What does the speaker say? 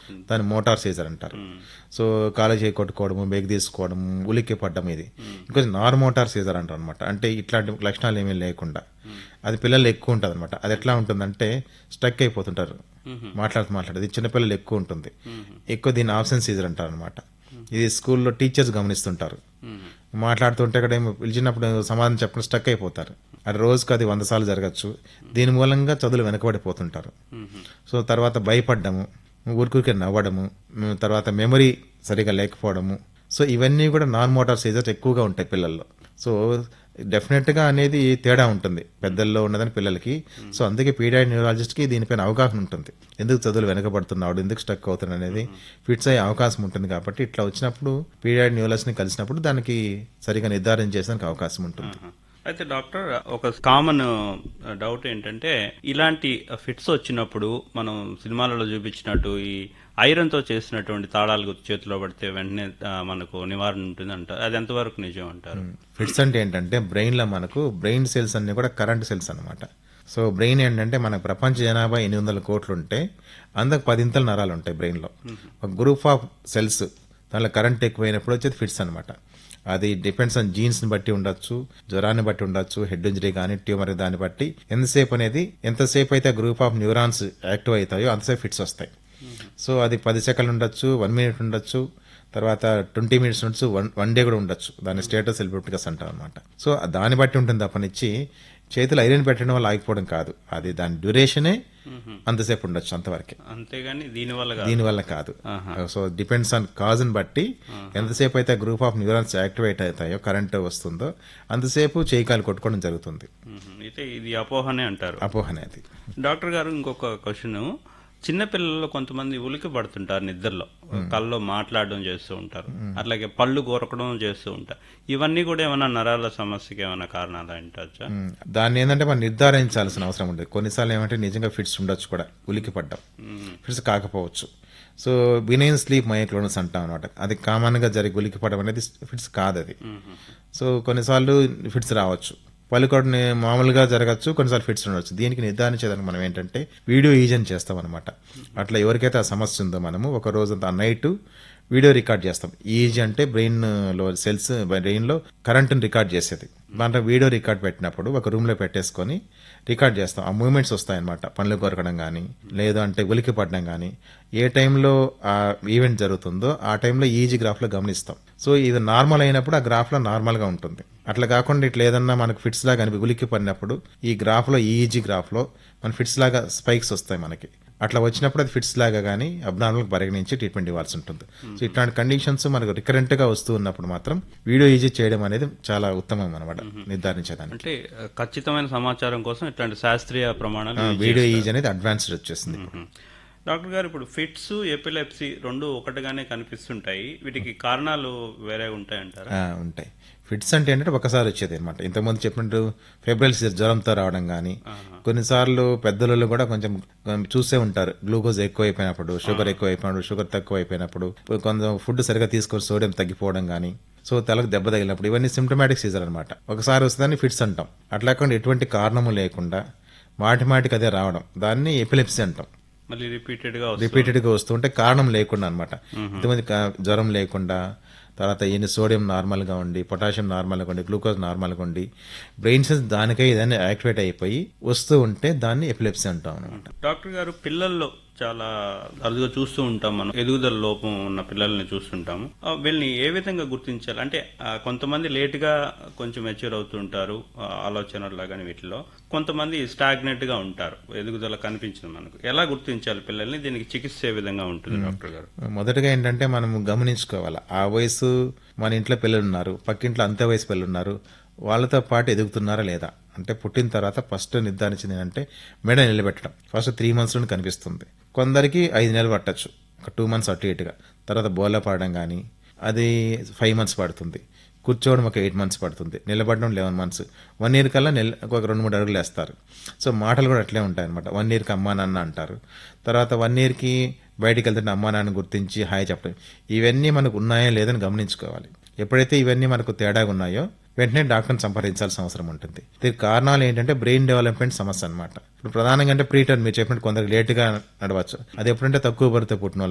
దాన్ని motor Caesar అంటారు so కాలు చేయి కొట్టుకోవడము బేగ్ తీసుకోవడము ఉలిక్కి పడ్డం ఇది ఇంకొంచెం నార్ మోటార్ సీజర్ అంటారు అనమాట అంటే ఇట్లాంటి లక్షణాలు ఏమీ లేకుండా అది పిల్లలు ఎక్కువ ఉంటుంది అనమాట అది ఎట్లా ఉంటుందంటే స్టక్ అయిపోతుంటారు మాట్లాడుతూ మాట్లాడేది చిన్నపిల్లలు ఎక్కువ ఉంటుంది ఎక్కువ దీన్ని ఆప్షన్ సీజర్ అంటారు అనమాట ఇది స్కూల్లో టీచర్స్ గమనిస్తుంటారు మాట్లాడుతుంటే ఇక్కడ ఏమో పిలిచినప్పుడు సమాధానం చెప్పడం స్టక్ అయిపోతారు అది రోజుకి అది వంద సార్లు జరగచ్చు దీని మూలంగా చదువులు వెనకబడిపోతుంటారు సో తర్వాత భయపడ్డము ఊరికూరికే నవ్వడము ఉమ్, తర్వాత మెమరీ సరిగా లేకపోవడము సో ఇవన్నీ కూడా నాన్ మోటార్ సీజర్స్ ఎక్కువగా ఉంటాయి పిల్లల్లో సో డెఫినెట్గా అనేది తేడా ఉంటుంది పెద్దల్లో ఉన్నదని పిల్లలకి సో అందుకే పీడియాడ్ న్యూరాలజిస్ట్కి దీనిపైన అవగాహన ఉంటుంది ఎందుకు చదువులు వెనకబడుతున్నాడు ఎందుకు స్టక్ అవుతున్నాడు అనేది ఫిట్స్ అయ్యే అవకాశం ఉంటుంది కాబట్టి ఇట్లా వచ్చినప్పుడు పీడియాడ్ న్యూరాలజిస్ట్ని కలిసినప్పుడు దానికి సరిగా నిర్ధారణ చేసేందుకు అవకాశం ఉంటుంది అయితే డాక్టర్ ఒక కామన్ డౌట్ ఏంటంటే ఇలాంటి ఫిట్స్ వచ్చినప్పుడు మనం సినిమాలలో చూపించినట్టు ఈ ఐరన్ తో చేసినటువంటి తాళాలు చేతిలో పడితే వెంటనే ఆ, మనకు నివారణ ఉంటుంది అంటారు అది ఎంతవరకు నిజం అంటారు ఫిట్స్ అంటే ఏంటంటే బ్రెయిన్లో మనకు బ్రెయిన్ సెల్స్ అన్ని కూడా కరెంట్ సెల్స్ అన్నమాట సో బ్రెయిన్ ఏంటంటే మనకు ప్రపంచ జనాభా ఎనిమిది వందల కోట్లు ఉంటే అందుకు పదింతల నరాలు ఉంటాయి బ్రెయిన్లో ఒక గ్రూప్ ఆఫ్ సెల్స్ దానిలో కరెంట్ ఎక్కువైనప్పుడు వచ్చేది ఫిట్స్ అనమాట అది డిపెండ్స్ ఆన్ జీన్స్ని బట్టి ఉండొచ్చు జ్వరాన్ని బట్టి ఉండొచ్చు హెడ్ ఇంజరీ కానీ ట్యూమర్ దాన్ని బట్టి ఎంతసేపు అనేది ఎంతసేపు అయితే గ్రూప్ ఆఫ్ న్యూరాన్స్ యాక్టివ్ అవుతాయో అంతసేపు ఫిట్స్ వస్తాయి సో అది పది సెకండ్లు ఉండొచ్చు వన్ మినిట్ ఉండొచ్చు తర్వాత ట్వంటీ మినిట్స్ ఉండొచ్చు వన్ వన్ డే కూడా ఉండొచ్చు దాని స్టేటస్ ఎలిపిటికస్ అంటాం అనమాట సో దాన్ని బట్టి ఉంటుంది తప్పనిచ్చి చేతులు ఐరన్ పెట్టడం వల్ల ఆగిపోవడం కాదు అది దాని డ్యూరేషనే అంతసేపు ఉండొచ్చు అంతవరకే అంతేగాని దీనివల్ల కాదు. దీనివల్ల కాదు సో డిపెండ్స్ ఆన్ కాజ్ ని బట్టి ఎంతసేపు అయితే గ్రూప్ ఆఫ్ న్యూరాన్స్ యాక్టివేట్ అవుతాయో కరెంట్ వస్తుందో అంతసేపు చేయికాలు కొట్టుకోవడం జరుగుతుంది మ్మ్. అయితే ఇది అపోహనే అంటారు అపోహ అనేది డాక్టర్ గారు ఇంకొక క్వశ్చన్ చిన్నపిల్లల్లో కొంతమంది ఉలికి పడుతుంటారు నిద్రలో కల్లో మాట్లాడడం చేస్తూ ఉంటారు అట్లాగే పళ్ళు కొరకడం చేస్తూ ఉంటారు ఇవన్నీ కూడా ఏమైనా నరాల సమస్యకి ఏమైనా కారణాలు అంటచ్చా ఉమ్, దాన్ని ఏంటంటే మనం నిర్ధారించాల్సిన అవసరం ఉంటుంది కొన్నిసార్లు ఏమంటే నిజంగా ఫిట్స్ ఉండొచ్చు కూడా ఉలికి పడ్డం ఫిట్స్ కాకపోవచ్చు సో బినైన్ స్లీప్ మైక్లోనస్ అంటాం అనమాట అది కామన్ గా జరిగి ఉలికి పడడం అనేది ఫిట్స్ కాదు అది సో కొన్నిసార్లు ఫిట్స్ రావచ్చు పలుకొడని మామూలుగా జరగచ్చు కొన్నిసార్లు ఫిట్స్ ఉండవచ్చు దీనికి నిర్ధారించేదానికి మనం ఏంటంటే వీడియో ఈజన్ చేస్తాం అనమాట అట్లా ఎవరికైతే ఆ సమస్య ఉందో మనము ఒక రోజంతా నైట్ వీడియో రికార్డ్ చేస్తాం ఈజీ అంటే బ్రెయిన్ లో సెల్స్ బ్రెయిన్ లో కరెంట్ని రికార్డ్ చేసేది దాంట్లో వీడియో రికార్డ్ పెట్టినప్పుడు ఒక రూమ్ లో పెట్టేసుకొని రికార్డ్ చేస్తాం ఆ మూమెంట్స్ వస్తాయన్నమాట పండ్లు కొరకడం కానీ లేదు అంటే ఉలికి పడడం కానీ ఏ టైంలో ఆ ఈవెంట్ జరుగుతుందో ఆ టైంలో ఈజీ గ్రాఫ్ లో గమనిస్తాం సో ఇది నార్మల్ అయినప్పుడు ఆ గ్రాఫ్ లో నార్మల్ గా ఉంటుంది అట్లా కాకుండా ఇట్లా ఏదన్నా మనకు ఫిట్స్ లాగా అనిపి ఉలికి పడినప్పుడు ఈ గ్రాఫ్ లో ఈజీ గ్రాఫ్ లో మన ఫిట్స్ లాగా స్పైక్స్ వస్తాయి మనకి అట్లా వచ్చినప్పుడు అది ఫిట్స్ లాగా కానీ అబ్నార్మల్ పరిగణించి ట్రీట్మెంట్ ఇవ్వాల్సి ఉంటుంది సో ఇట్లాంటి కండిషన్స్ మనకు రికరెంట్ గా వస్తూ ఉన్నప్పుడు మాత్రం వీడియో ఈజీ చేయడం అనేది చాలా ఉత్తమం అనమాట నిర్ధారించేదానికి అంటే ఆ, ఖచ్చితమైన సమాచారం కోసం ఇట్లాంటి శాస్త్రీయ ప్రమాణాలు use వీడియో ఈజీ అనేది అడ్వాన్స్డ్ వచ్చేసింది ఇప్పుడు. డాక్టర్ గారు ఇప్పుడు ఫిట్స్ ఎపిలెప్సీ రెండు ఒకటిగానే కనిపిస్తుంటాయి వీటికి కారణాలు వేరే ఉంటాయంటారా ఆ, ఉంటాయి ఫిట్స్ అంటే ఏంటంటే ఒకసారి వచ్చేది అనమాట ఇంతకుముందు చెప్పినట్టు ఫెబ్రవరి జ్వరంతో రావడం కానీ కొన్నిసార్లు పెద్దలలో కూడా కొంచెం కొంచెం చూసే ఉంటారు గ్లూకోజ్ ఎక్కువ అయిపోయినప్పుడు షుగర్ ఎక్కువ అయిపోయినప్పుడు షుగర్ తక్కువ అయిపోయినప్పుడు కొంచెం ఫుడ్ సరిగా తీసుకొని సోడియం తగ్గిపోవడం కానీ సో తలకు దెబ్బ తగిలినప్పుడు ఇవన్నీ సిమ్టమాటిక్ సీజర్ అనమాట ఒకసారి వస్తుందని ఫిట్స్ అంటాం అట్లా కాకుండా ఎటువంటి కారణము లేకుండా మాటి మాటికి అదే రావడం దాన్ని ఎపిలెప్సీ అంటాం మళ్ళీ రిపీటెడ్ గా వస్తుంది. రిపీటెడ్ గా వస్తుంటే కారణం లేకుండా అనమాట ఇంతమంది కా- జ్వరం లేకుండా తర్వాత ఈయన సోడియం నార్మల్ గా ఉండి పొటాషియం నార్మల్ గా ఉండి గ్లూకోజ్ నార్మల్ గా ఉండి బ్రెయిన్ సెల్స్ దానికై ఏదైనా యాక్టివేట్ అయిపోయి వస్తూ ఉంటే దాన్ని ఎపిలెప్సీ అంటాం అనమాట డాక్టర్ గారు పిల్లల్లో చాలా అరుదుగా చూస్తూ ఉంటాం మనం ఎదుగుదల లోపం ఉన్న పిల్లల్ని చూస్తుంటాము ఆ, వీళ్ళని ఏ విధంగా గుర్తించాలి అంటే ఆ, కొంతమంది లేట్ గా కొంచెం మెచ్యూర్ అవుతుంటారు ఆ, ఆలోచనలు కానీ వీటిలో కొంతమంది స్టాగ్నెట్ గా ఉంటారు ఎదుగుదల కనిపించింది మనకు ఎలా గుర్తించాలి పిల్లల్ని దీనికి చికిత్స ఏ విధంగా ఉంటుంది డాక్టర్ గారు మొదటగా ఏంటంటే మనం గమనించుకోవాలి ఆ వయసు మన ఇంట్లో పిల్లలు ఉన్నారు పక్కింట్లో అంతే వయసు పిల్లలు ఉన్నారు వాళ్ళతో పాటు ఎదుగుతున్నారా లేదా అంటే పుట్టిన తర్వాత ఫస్ట్ నిర్ధారించింది ఏంటంటే మెడ నిలబెట్టడం ఫస్ట్ త్రీ మంత్స్లో కనిపిస్తుంది కొందరికి ఐదు నెలలు పట్టచ్చు ఒక టూ మంత్స్ అటు ఇటుగా తర్వాత బోలా పడడం కానీ అది ఫైవ్ మంత్స్ పడుతుంది కూర్చోవడం ఒక ఎయిట్ మంత్స్ పడుతుంది నిలబడడం లెవెన్ మంత్స్ వన్ ఇయర్ కల్లా నెల ఒక రెండు మూడు అడుగులు వేస్తారు సో మాటలు కూడా అట్లే ఉంటాయి అనమాట వన్ ఇయర్కి అమ్మా నాన్న అంటారు తర్వాత వన్ ఇయర్కి బయటికి వెళ్తుంటే అమ్మా నాన్న గుర్తించి హాయ్ చెప్పడం ఇవన్నీ మనకు ఉన్నాయా లేదని గమనించుకోవాలి ఎప్పుడైతే ఇవన్నీ మనకు తేడాగా ఉన్నాయో వెంటనే డాక్టర్ని సంప్రదించాల్సిన అవసరం ఉంటుంది దీనికి కారణాలు ఏంటంటే బ్రెయిన్ డెవలప్మెంట్ సమస్య అనమాట ఇప్పుడు ప్రధానంగా అంటే ప్రీటర్న్ మీరు చెప్పినట్టు కొందరు లేటుగా నడవచ్చు అది ఎప్పుడంటే తక్కువ బరితో పుట్టిన వాళ్ళు